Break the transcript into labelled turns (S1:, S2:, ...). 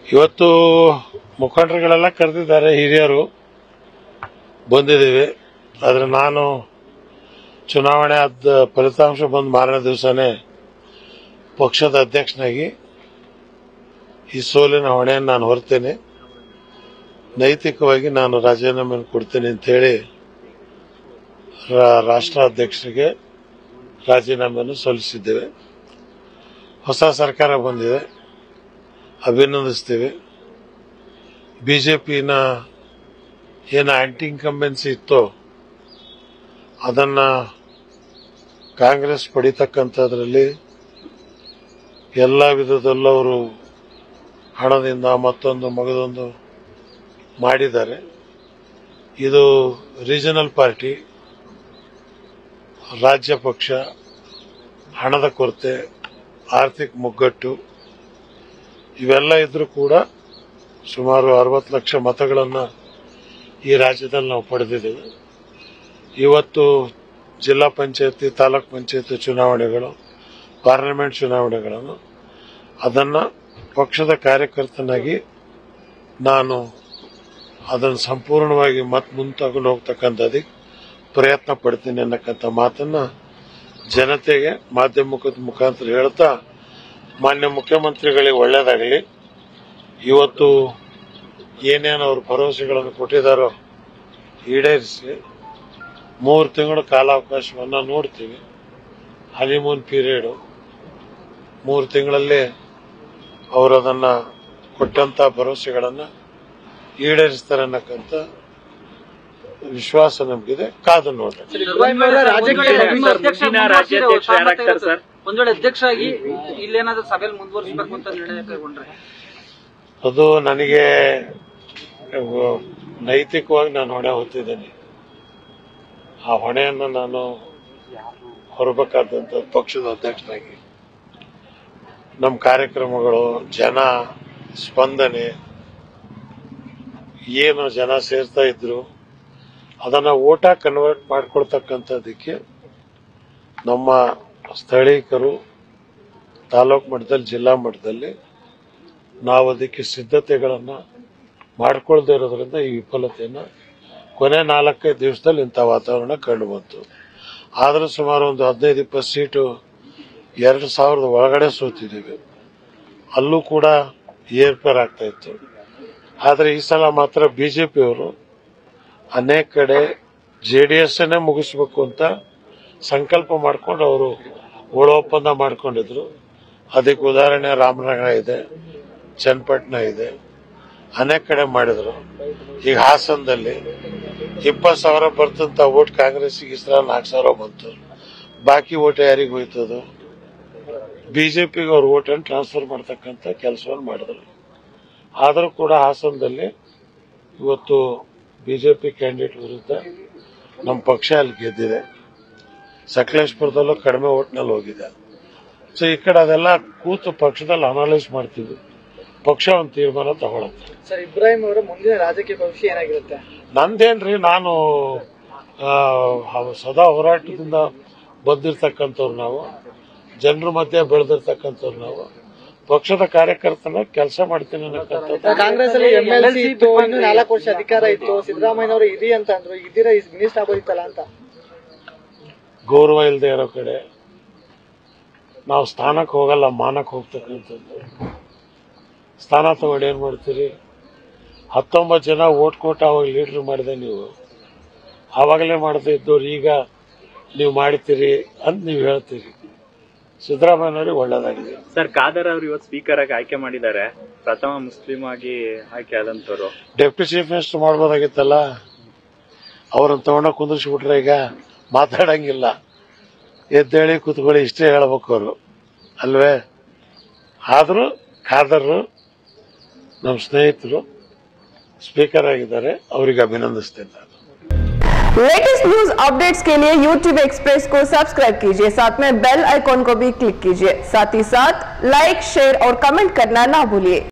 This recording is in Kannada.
S1: ಇವತ್ತು ಮುಖಂಡರುಗಳೆಲ್ಲ ಕರೆದಿದ್ದಾರೆ ಹಿರಿಯರು ಬಂದಿದ್ದೀವಿ ಆದರೆ ನಾನು ಚುನಾವಣೆ ಆದ ಫಲಿತಾಂಶ ಬಂದ ಮಾರನೇ ದಿವಸನೇ ಪಕ್ಷದ ಅಧ್ಯಕ್ಷನಾಗಿ ಈ ಸೋಲಿನ ಹೊಣೆಯನ್ನು ನಾನು ಹೊರ್ತೇನೆ ನೈತಿಕವಾಗಿ ನಾನು ರಾಜೀನಾಮೆಯನ್ನು ಕೊಡ್ತೇನೆ ಅಂತೇಳಿ ರಾ- ರಾಷ್ಟ್ರ ಅಧ್ಯಕ್ಷರಿಗೆ ರಾಜೀನಾಮೆಯನ್ನು ಸಲ್ಲಿಸಿದ್ದೇವೆ ಹೊಸ ಸರ್ಕಾರ ಬಂದಿದೆ ಅಭಿನಂದಿಸ್ತೀವಿ ಬಿಜೆಪಿನ ಏನು ಆಂಟಿ ಇನ್ಕಂಬೆನ್ಸಿ ಇತ್ತೋ ಅದನ್ನ ಕಾಂಗ್ರೆಸ್ ಪಡಿತಕ್ಕಂಥದ್ರಲ್ಲಿ ಎಲ್ಲ ವಿಧದಲ್ಲೂ ಅವರು ಹಣದಿಂದ ಮತ್ತೊಂದು ಮಗದೊಂದು ಮಾಡಿದ್ದಾರೆ ಇದು ರೀಜನಲ್ ಪಾರ್ಟಿ ರಾಜ್ಯ ಪಕ್ಷ ಹಣದ ಕೊರತೆ ಆರ್ಥಿಕ ಮುಗ್ಗಟ್ಟು ಇವೆಲ್ಲ ಇದ್ರೂ ಕೂಡ ಸುಮಾರು ಅರವತ್ತು ಲಕ್ಷ ಮತಗಳನ್ನು ಈ ರಾಜ್ಯದಲ್ಲಿ ನಾವು ಪಡೆದಿದ್ದೇವೆ ಇವತ್ತು ಜಿಲ್ಲಾ ಪಂಚಾಯತಿ ತಾಲೂಕ್ ಪಂಚಾಯತಿ ಚುನಾವಣೆಗಳು ಪಾರ್ಲಿಮೆಂಟ್ ಚುನಾವಣೆಗಳನ್ನು ಅದನ್ನು ಪಕ್ಷದ ಕಾರ್ಯಕರ್ತನಾಗಿ ನಾನು ಅದನ್ನು ಸಂಪೂರ್ಣವಾಗಿ ಮತ್ ಮುಂದೆ ತಗೊಂಡು ಹೋಗ್ತಕ್ಕಂಥದ್ದಕ್ಕೆ ಪ್ರಯತ್ನ ಪಡ್ತೀನಿ ಅನ್ನಕ್ಕಂಥ ಮಾತನ್ನ ಜನತೆಗೆ ಮಾಧ್ಯಮದ ಮುಖಾಂತರ ಹೇಳ್ತಾ ಮಾನ್ಯ ಮುಖ್ಯಮಂತ್ರಿಗಳಿಗೆ ಒಳ್ಳೇದಾಗಲಿ ಇವತ್ತು ಏನೇನು ಅವರು ಭರವಸೆಗಳನ್ನು ಕೊಟ್ಟಿದ್ದಾರೋ ಈಡೇರಿಸಿ ಮೂರು ತಿಂಗಳ ಕಾಲಾವಕಾಶವನ್ನು ನೋಡ್ತೀವಿ ಹನಿಮೂನ್ ಪೀರಿಯಡ್ ಮೂರು ತಿಂಗಳಲ್ಲಿ ಅವರು ಅದನ್ನ ಕೊಟ್ಟಂತ ಭರವಸೆಗಳನ್ನು ಈಡೇರಿಸ್ತಾರೆ ಅನ್ನಕ್ಕಂಥ ವಿಶ್ವಾಸ ನಮಗಿದೆ ಕಾದು ನೋಡ್ರಿ
S2: ಮುಂದಿನ ರಾಜ್ಯಾಧ್ಯಕ್ಷ ಯಾರಾಗ್ತಾರೆ ಸರ್?
S3: ಒಂದ್ ವೇಳೆ ಅಧ್ಯಕ್ಷ ಆಗಿ ಇಲ್ಲೇನಾದ್ರೂ ಸಭೆಯಲ್ಲಿ ಮುಂದುವರಿಸಬೇಕು ಅಂತ ನಿರ್ಣಯ ಕೈಗೊಂಡ್ರೆ
S1: ಅದು ನನಗೆ ಅಹ್, ನೈತಿಕವಾಗಿ ನಾನು ಹೊಣೆ ಹೊತ್ತಿದ್ದೇನೆ ಆ ಹೊಣೆಯನ್ನು ನಾನು ಹೊರಬೇಕಾದಂತ ಪಕ್ಷದ ಅಧ್ಯಕ್ಷನಾಗಿ ನಮ್ಮ ಕಾರ್ಯಕ್ರಮಗಳು ಜನ ಸ್ಪಂದನೆ ಏನು ಜನ ಸೇರ್ತಾ ಇದ್ರು ಅದನ್ನ ಓಟ ಕನ್ವರ್ಟ್ ಮಾಡ್ಕೊಳ್ತಕ್ಕಂಥದ್ದಕ್ಕೆ ನಮ್ಮ ಸ್ಥಳೀಕರು ತಾಲೂಕು ಮಟ್ಟದಲ್ಲಿ ಜಿಲ್ಲಾ ಮಟ್ಟದಲ್ಲಿ ನಾವು ಅದಕ್ಕೆ ಸಿದ್ಧತೆಗಳನ್ನು ಮಾಡ್ಕೊಳ್ದೇ ಇರೋದ್ರಿಂದ ಈ ವಿಫಲತೆಯನ್ನು ಕೊನೆ ನಾಲ್ಕೈದು ದಿವಸದಲ್ಲಿ ಇಂಥ ವಾತಾವರಣ ಕಂಡು ಬಂತು ಆದರೂ ಸುಮಾರು ಒಂದು ಹದಿನೈದು ಇಪ್ಪತ್ತು ಸೀಟು ಎರಡು ಸಾವಿರದ ಒಳಗಡೆ ಸೋತಿದ್ದೀವಿ ಅಲ್ಲೂ ಕೂಡ ಏರ್ಪೇರ್ ಆಗ್ತಾ ಇತ್ತು ಆದರೆ ಈ ಸಲ ಮಾತ್ರ ಬಿಜೆಪಿಯವರು ಅನೇಕ ಕಡೆ ಜೆ ಡಿ ಎಸ್ ಮುಗಿಸ್ಬೇಕು ಅಂತ ಸಂಕಲ್ಪ ಮಾಡ್ಕೊಂಡು ಅವರು ಒಳ ಒಪ್ಪಂದ ಮಾಡ್ಕೊಂಡಿದ್ರು ಅದಕ್ಕೆ ಉದಾಹರಣೆ ರಾಮನಗರ ಇದೆ ಚನ್ನಪಟ್ಟಣ ಇದೆ ಅನೇಕ ಕಡೆ ಮಾಡಿದ್ರು ಈಗ ಹಾಸನದಲ್ಲಿ ಇಪ್ಪತ್ತು ಸಾವಿರ ಬರ್ತಂತ ಓಟ್ ಕಾಂಗ್ರೆಸ್ಗೆ ಈ ಸಲ ನಾಲ್ಕು ಸಾವಿರ ಬಂತು ಬಾಕಿ ಓಟ್ ಯಾರಿಗೆ ಹೋಯ್ತದು ಬಿಜೆಪಿಗೆ ಅವ್ರ ಓಟನ್ನು ಟ್ರಾನ್ಸ್ಫರ್ ಮಾಡ್ತಕ್ಕಂಥ ಕೆಲಸವನ್ನು ಮಾಡಿದ್ರು ಆದರೂ ಕೂಡ ಹಾಸನದಲ್ಲಿ ಇವತ್ತು ಬಿಜೆಪಿ ಕ್ಯಾಂಡಿಡೇಟ್ ವಿರುದ್ಧ ನಮ್ಮ ಪಕ್ಷ ಅಲ್ಲಿ ಗೆದ್ದಿದೆ ಸಕಲೇಶ್ಪುರದಲ್ಲೂ ಕಡಿಮೆ ಓಟ್ನಲ್ಲಿ ಹೋಗಿದೆ ಸೊ ಈ ಕಡೆ ಅದೆಲ್ಲ ಕೂತು ಪಕ್ಷದಲ್ಲಿ ಅನಾಲೈಸ್ ಮಾಡ್ತೀವಿ ಪಕ್ಷ ಒಂದು ತೀರ್ಮಾನ ತಗೊಳುತ್ತೆ
S4: ಸರ್ ಇಬ್ರಾಹಿಂ ಅವರ ಮುಂದಿನ ರಾಜಕೀಯ ಭವಿಷ್ಯ ಏನಾಗಿರುತ್ತೆ
S1: ನಂದೇನ್ರಿ ನಾನು ಆ, ಅವ- ಸದಾ ಹೋರಾಟದಿಂದ ಬಂದಿರ್ತಕ್ಕಂಥವ್ರು ನಾವು ಜನರ ಮಧ್ಯೆ ಬೆಳೆದಿರ್ತಕ್ಕಂಥವ್ರು ನಾವು ಪಕ್ಷದ ಕಾರ್ಯಕರ್ತನ ಕೆಲಸ ಮಾಡ್ತೀನಿ ಅನ್ನಕ್ಕಂಥದ್ದು
S4: ಕಾಂಗ್ರೆಸ್ ಅಲ್ಲಿ ಎಂ ಎಲ್ ಸಿ ಇತ್ತು ಇನ್ನು ನಾಲ್ಕು ವರ್ಷ ಅಧಿಕಾರ ಇತ್ತು ಸಿದ್ದರಾಮಯ್ಯ ಅವರು ಇರಿ ಅಂತ ಅಂದ್ರು ಇದ್ದೀರಾ ಮಿನಿಸ್ಟರ್ ಆಗೋದಿತ್ತಲ್ಲ ಅಂತ
S1: ಗೌರವ ಇಲ್ಲದೆ ಇರೋ ಕಡೆ ನಾವು ಸ್ಥಾನಕ್ಕೆ ಹೋಗಲ್ಲ ಮಾನಕ್ಕೆ ಹೋಗ್ತಕ್ಕಂಥದ್ದು ಸ್ಥಾನ ತಗೊಂಡು ಏನ್ ಮಾಡ್ತೀರಿ ಹತ್ತೊಂಬತ್ತು ಜನ ಓಟ್ ಕೊಟ್ಟು ಅವಾಗ ಲೀಡರ್ ಮಾಡಿದೆ ನೀವು ಆವಾಗಲೇ ಮಾಡದೇ ಇದ್ದವ್ರು ಈಗ ನೀವು ಮಾಡ್ತೀರಿ ಅಂತ ನೀವು ಹೇಳ್ತೀರಿ ಸಿದ್ದರಾಮಯ್ಯನವ್ರಿಗೆ ಒಳ್ಳೇದಾಗಿದೆ
S2: ಸರ್ ಖಾದರ್ ಅವರು ಇವತ್ತು ಸ್ಪೀಕರ್ ಆಗಿ ಆಯ್ಕೆ ಮಾಡಿದ್ದಾರೆ ಪ್ರಥಮ ಮುಸ್ಲಿಂ ಆಗಿ ಆಯ್ಕೆ ಆದಂತವ್ರು
S1: ಡೆಪ್ಟಿ ಚೀಫ್ ಮಿನಿಸ್ಟರ್ ಮಾಡ್ಬೋದಾಗಿತ್ತಲ್ಲ ಅವ್ರನ್ನ ತಗೊಂಡ ಕುಂದಿಸ್ಬಿಟ್ರೆ ಈಗ ಮಾತಾಡಂಗಿಲ್ಲ ಎದ್ದೇಳಿ ಕೂತ್ಕೊಳ್ಳಿ ಇಷ್ಟೇ ಹೇಳ್ಬೇಕು ಅವರು ಅಲ್ವೇ ಆದರೂ ಖಾದರ್ರು ನಮ್ಮ ಸ್ನೇಹಿತರು ಸ್ಪೀಕರ್ ಆಗಿದ್ದಾರೆ ಅವರಿಗೆ ಅಭಿನಂದಿಸ್ತೇನೆ ನಾನು
S5: लेटेस्ट न्यूज अपडेट्स के लिए YouTube एक्सप्रेस को सब्सक्राइब कीजिए साथ में बेल आइकॉन को भी क्लिक कीजिए साथ ही साथ लाइक शेयर और कमेंट करना ना भूलिए